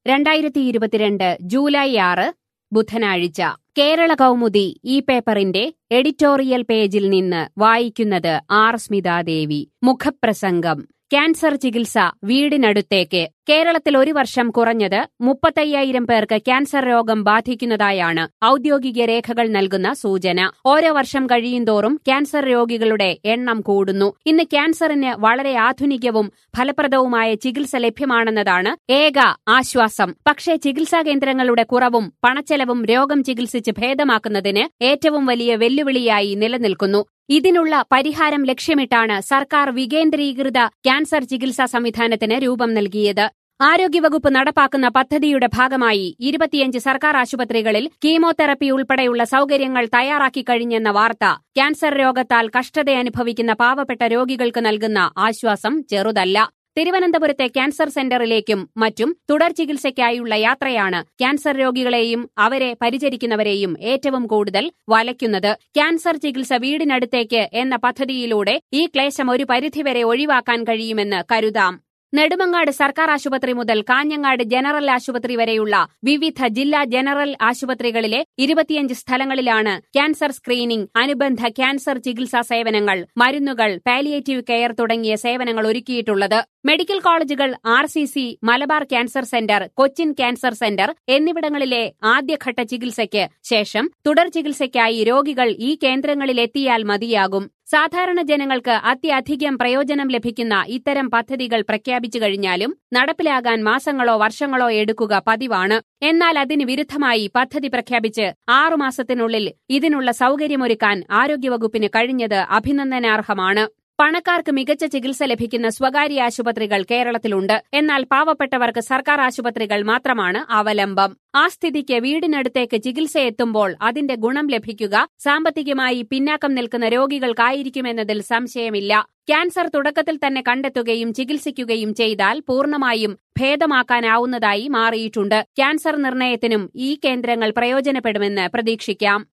രണ്ടായിരത്തി ഇരുപത്തിരണ്ട് ജൂലൈ ആറ് ബുധനാഴ്ച കേരള കൗമുദി ഈ പേപ്പറിന്റെ എഡിറ്റോറിയൽ പേജിൽ നിന്ന് വായിക്കുന്നത് ആർ സ്മിതാദേവി മുഖപ്രസംഗം ക്യാൻസർ ചികിത്സ വീടിനടുത്തേക്ക് കേരളത്തിൽ ഒരു വർഷം കുറഞ്ഞത് മുപ്പത്തയ്യായിരം പേർക്ക് ക്യാൻസർ രോഗം ബാധിക്കുന്നതായാണ് ഔദ്യോഗിക രേഖകൾ നൽകുന്ന സൂചന ഓരോ വർഷം കഴിയുന്തോറും ക്യാൻസർ രോഗികളുടെ എണ്ണം കൂടുന്നു ഇന്ന് ക്യാൻസറിന് വളരെ ആധുനികവും ഫലപ്രദവുമായ ചികിത്സ ലഭ്യമാണെന്നതാണ് ഏക ആശ്വാസം പക്ഷേ ചികിത്സാ കേന്ദ്രങ്ങളുടെ കുറവും പണച്ചെലവും രോഗം ചികിത്സിച്ച് ഭേദമാക്കുന്നതിന് ഏറ്റവും വലിയ വെല്ലുവിളിയായി നിലനിൽക്കുന്നു ഇതിനുള്ള പരിഹാരം ലക്ഷ്യമിട്ടാണ് സർക്കാർ വികേന്ദ്രീകൃത ക്യാൻസർ ചികിത്സാ സംവിധാനത്തിന് രൂപം നൽകിയത് ആരോഗ്യവകുപ്പ് നടപ്പാക്കുന്ന പദ്ധതിയുടെ ഭാഗമായി ഇരുപത്തിയഞ്ച് സർക്കാർ ആശുപത്രികളിൽ കീമോതെറപ്പി ഉൾപ്പെടെയുള്ള സൌകര്യങ്ങൾ തയ്യാറാക്കി കഴിഞ്ഞെന്ന വാർത്ത ക്യാൻസർ രോഗത്താൽ കഷ്ടതയനുഭവിക്കുന്ന പാവപ്പെട്ട രോഗികൾക്ക് നൽകുന്ന ആശ്വാസം ചെറുതല്ല തിരുവനന്തപുരത്തെ ക്യാൻസർ സെന്ററിലേക്കും മറ്റും തുടർ ചികിത്സയ്ക്കായുള്ള യാത്രയാണ് ക്യാൻസർ രോഗികളെയും അവരെ പരിചരിക്കുന്നവരെയും ഏറ്റവും കൂടുതൽ വലയ്ക്കുന്നത് ക്യാൻസർ ചികിത്സ വീടിനടുത്തേക്ക് എന്ന പദ്ധതിയിലൂടെ ഈ ക്ലേശം ഒരു പരിധിവരെ ഒഴിവാക്കാൻ കഴിയുമെന്ന് കരുതാം നെടുമങ്ങാട് സർക്കാർ ആശുപത്രി മുതൽ കാഞ്ഞങ്ങാട് ജനറൽ ആശുപത്രി വരെയുള്ള വിവിധ ജില്ലാ ജനറൽ ആശുപത്രികളിലെ ഇരുപത്തിയഞ്ച് സ്ഥലങ്ങളിലാണ് ക്യാൻസർ സ്ക്രീനിംഗ് അനുബന്ധ ക്യാൻസർ ചികിത്സാ സേവനങ്ങൾ മരുന്നുകൾ പാലിയേറ്റീവ് കെയർ തുടങ്ങിയ സേവനങ്ങൾ ഒരുക്കിയിട്ടുള്ളത് മെഡിക്കൽ കോളേജുകൾ R C C Malabar cancer centre Cochin cancer centre എന്നിവിടങ്ങളിലെ ആദ്യഘട്ട ചികിത്സയ്ക്ക് ശേഷം തുടർ ചികിത്സയ്ക്കായി രോഗികൾ ഈ കേന്ദ്രങ്ങളിലെത്തിയാൽ മതിയാകും സാധാരണ ജനങ്ങൾക്ക് അത്യധികം പ്രയോജനം ലഭിക്കുന്ന ഇത്തരം പദ്ധതികൾ പ്രഖ്യാപിച്ചു കഴിഞ്ഞാലും നടപ്പിലാകാൻ മാസങ്ങളോ വർഷങ്ങളോ എടുക്കുക പതിവാണ് എന്നാൽ അതിന് വിരുദ്ധമായി പദ്ധതി പ്രഖ്യാപിച്ച് ആറുമാസത്തിനുള്ളിൽ ഇതിനുള്ള സൌകര്യമൊരുക്കാൻ ആരോഗ്യവകുപ്പിന് കഴിഞ്ഞത് അഭിനന്ദനാർഹമാണ് പണക്കാർക്ക് മികച്ച ചികിത്സ ലഭിക്കുന്ന സ്വകാര്യ ആശുപത്രികൾ കേരളത്തിലുണ്ട് എന്നാൽ പാവപ്പെട്ടവർക്ക് സർക്കാർ ആശുപത്രികൾ മാത്രമാണ് അവലംബം ആ സ്ഥിതിക്ക് വീടിനടുത്തേക്ക് ചികിത്സ എത്തുമ്പോൾ അതിന്റെ ഗുണം ലഭിക്കുക സാമ്പത്തികമായി പിന്നാക്കം നിൽക്കുന്ന രോഗികൾക്കായിരിക്കുമെന്നതിൽ സംശയമില്ല ക്യാൻസർ തുടക്കത്തിൽ തന്നെ കണ്ടെത്തുകയും ചികിത്സിക്കുകയും ചെയ്താൽ പൂർണ്ണമായും ഭേദമാക്കാനാവുന്നതായി മാറിയിട്ടുണ്ട് ക്യാൻസർ നിർണയത്തിനും ഈ കേന്ദ്രങ്ങൾ പ്രയോജനപ്പെടുമെന്ന് പ്രതീക്ഷിക്കാം